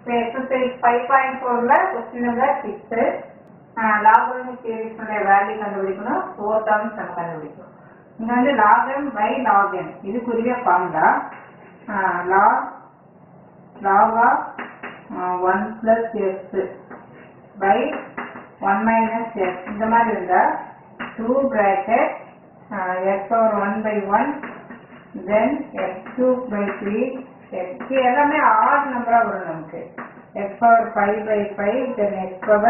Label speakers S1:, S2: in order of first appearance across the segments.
S1: இப்போ exercise five point ஃபோரில் question number six logarithmic சீரீஸ்னுடைய வேல்யூ கண்டுபிடிக்கணும் ஃபோர் டேர்ம்ஸ் நம்ம கண்டுபிடிக்கணும் இங்கே வந்து லாகம் பை லாகன் இதுக்குரிய formula log log of uh, 1 plus x by 1 minus x இந்த மாதிரி இருந்தா 2 bracket uh, x power 1 by 1 then x cube by 3 x இது எல்லாமே ஆட் நம்பரா வரும் நமக்கு x power 5 by 5 then x power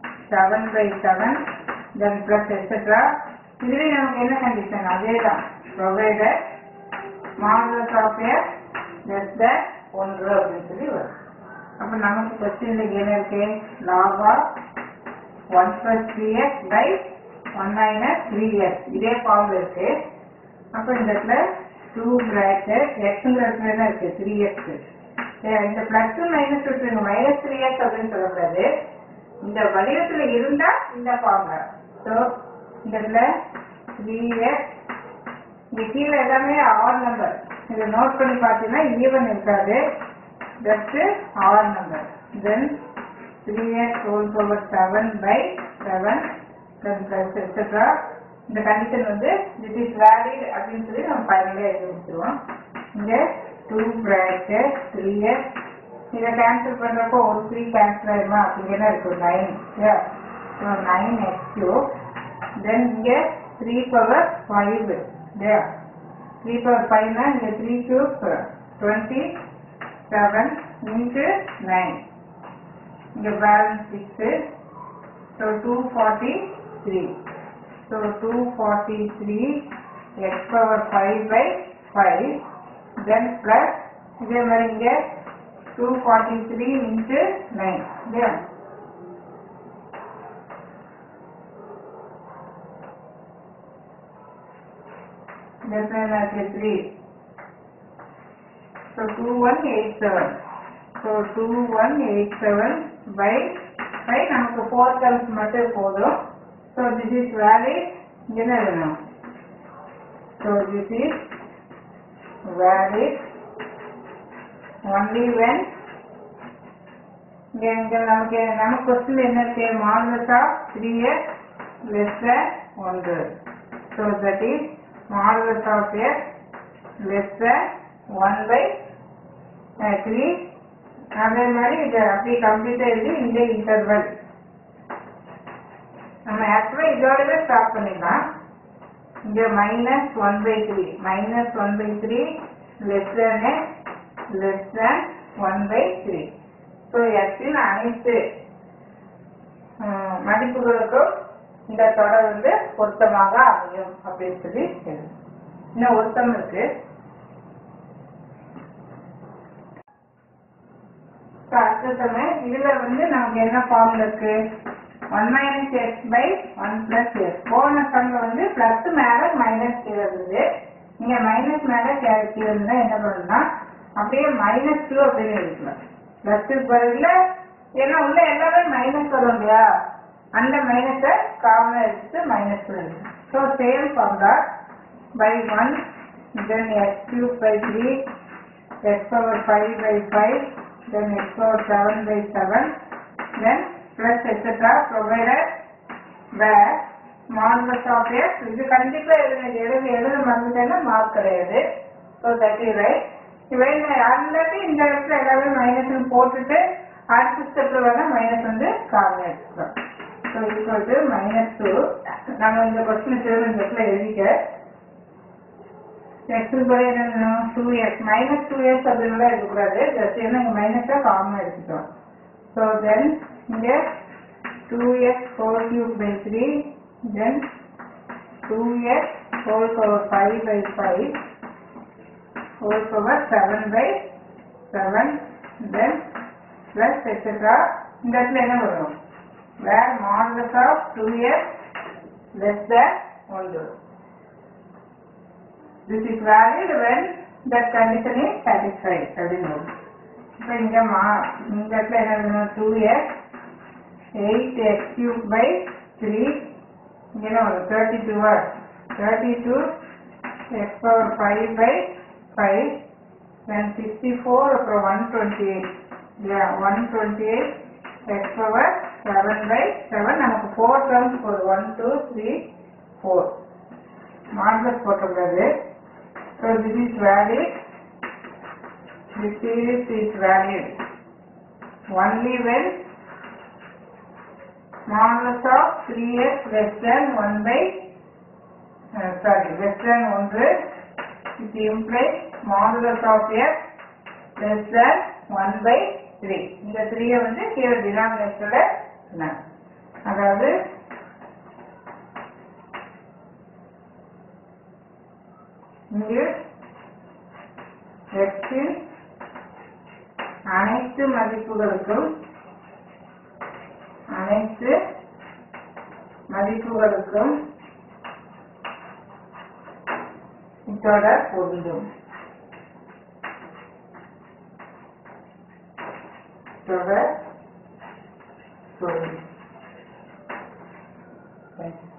S1: 7 by 7 then plus etc இதுவே நமக்கு என்ன கண்டிஷன் அதே தான் provided modulus of x less than ஒன்று அப்படின்னு சொல்லி வரும் அப்ப நமக்கு கொஸ்டின்ல என்ன இருக்கு log of 1 plus 3x by 1 minus 3x இதே ஃபார்ம்ல இருக்கு அப்ப இந்த இடத்துல 2 bracket xங்கிற இடத்துல என்ன இருக்கு 3x சரி, இந்த பிளஸ் மைனஸ் விட்டுருங்க மைனஸ் த்ரீ எக்ஸ் அப்படின்னு சொல்லக்கூடாது இந்த வடிவத்துல இருந்தா இந்த ஃபார்முலா ஸோ இந்த இடத்துல த்ரீ எக்ஸ் இங்க கீழே எல்லாமே ஆட் நம்பர் இதை நோட் பண்ணி பார்த்தீங்கன்னா ஈவன் இருக்காது just add number then three x whole power seven by seven then plus etcetera இந்த கண்டிஷன் வந்து திஸ் இஸ் வேலிட் அப்படின்னு சொல்லி நம்ம ஃபைனலாக எழுதி வச்சிருவோம் இங்கே டூ பிராக்கெட் த்ரீ எக்ஸ் இதை கேன்சல் பண்ணுறப்போ ஒரு த்ரீ கேன்சல் ஆயிருமா இங்கே என்ன இருக்கு nine so nine x cube then இங்கே த்ரீ பவர் ஃபைவ் இல்லையா த்ரீ பவர் ஃபைவ்னா இங்கே three cube twenty seven into nine இங்கே balance six so two forty three so two forty three x power five by five then plus இதே மாதிரி இங்கே two forty three into nine இல்லையா definitely three. So two one eight seven. So two one eight seven by by நமக்கு four terms மட்டும் போதும். So this is valid. இங்க என்ன வேணும்? So this is valid only when இங்க இங்க நமக்கு நமக்கு கொஸ்டின் என்ன இருக்கு modulus of three x less than ஒன்று so that is modulus of x less than 1 by uh, 3 அதே மாதிரி இது அப்படியே கம்ப்ளீட்டாக எழுதி இந்த இன்டர்வல் நம்ம ஆக்சுவலாக இதோடவே ஸ்டாப் பண்ணிடலாம் இங்கே minus one by three minus one by three less than x less than one by three so எக்ஸின் அனைத்து அஹ், மதிப்புகளுக்கும் இந்த தொடர் வந்து பொருத்தமாக அமையும் அப்படின்னு சொல்லி எழுதணும். இன்னும் ஒருத்தம் இருக்கு So, அடுத்த சமயம் இதுல வந்து நமக்கு என்ன ஃபார்ம்ல இருக்கு one minus x by one plus x போன சம்ல வந்து பிளஸ் மேல மைனஸ் கீழே இருந்தது இங்க மைனஸ் மேல கே- கீழே இருந்தா என்ன பண்ணணும்னா அப்படியே மைனஸ் டூ அப்படின்னு எழுதிக்கலாம் பிளஸ் பதில ஏன்னா உள்ள எல்லாமே மைனஸ் வரும் இல்லையா அந்த மைனஸை காமன் எடுத்து மைனஸ் எழுதணும் so same formula by one then x cube by three x power five by five then x power seven by seven then plus etcetera provided where modulus of x இது கண்டிப்பாக எழுத எழுத எழுத மறந்துட்டேன்னா மார்க் கிடையாது ஸோ தட் இஸ் ரைட் வேணும் அல்லாட்டி இந்த இடத்துல எல்லாமே மைனஸ் போட்டுட்டு அடுத்த ஸ்டெப்ல வேணா மைனஸ் வந்து காமன் எடுத்துக்கலாம் so equal to minus two நம்ம இந்த கொஸ்டின் திரும்ப இந்த இடத்துல எழுதிக்க எக்ஸுக்கு பதில் என்ன வேணும் two x minus two x அப்படின்லாம் இருக்கக்கூடாது ஜஸ்ட் என்ன இங்கே மைனஸாக காமனாக எடுத்துக்கிறோம் ஸோ தென் இங்கே two x four cube by three then two x whole power five by five whole power seven by seven then plus etcetera இந்த இடத்துல என்ன வரும் where modulus of two x less than ஒன்று this is valid when that condition is satisfied அப்படின்னு வரும் இப்போ இங்க மா இந்த இடத்துல என்ன வேணும் two x eight x cube by three இங்க என்ன வரும் thirty two thirty two x power five by five then sixty four அப்புறம் ஒன் டுவெண்ட்டி எயிட் இல்லையா one twenty eight x power seven by seven நமக்கு ஃபோர் டேர்ம்ஸ் போகுது one two three four modulus போட்டக்கூடாது so this is valid this series is valid only when modulus of 3x less than 1 by uh, sorry less than 1 it implies modulus of x less than 1 by 3 இந்த 3 வந்து கீழே டினாமினேட்டர்ல அதாவது இங்கு x இன் அனைத்து மதிப்புகளுக்கும் அனைத்து மதிப்புகளுக்கும் இத்தொடர் பொருந்தும் தொடர் பொருந்தும் Thank you.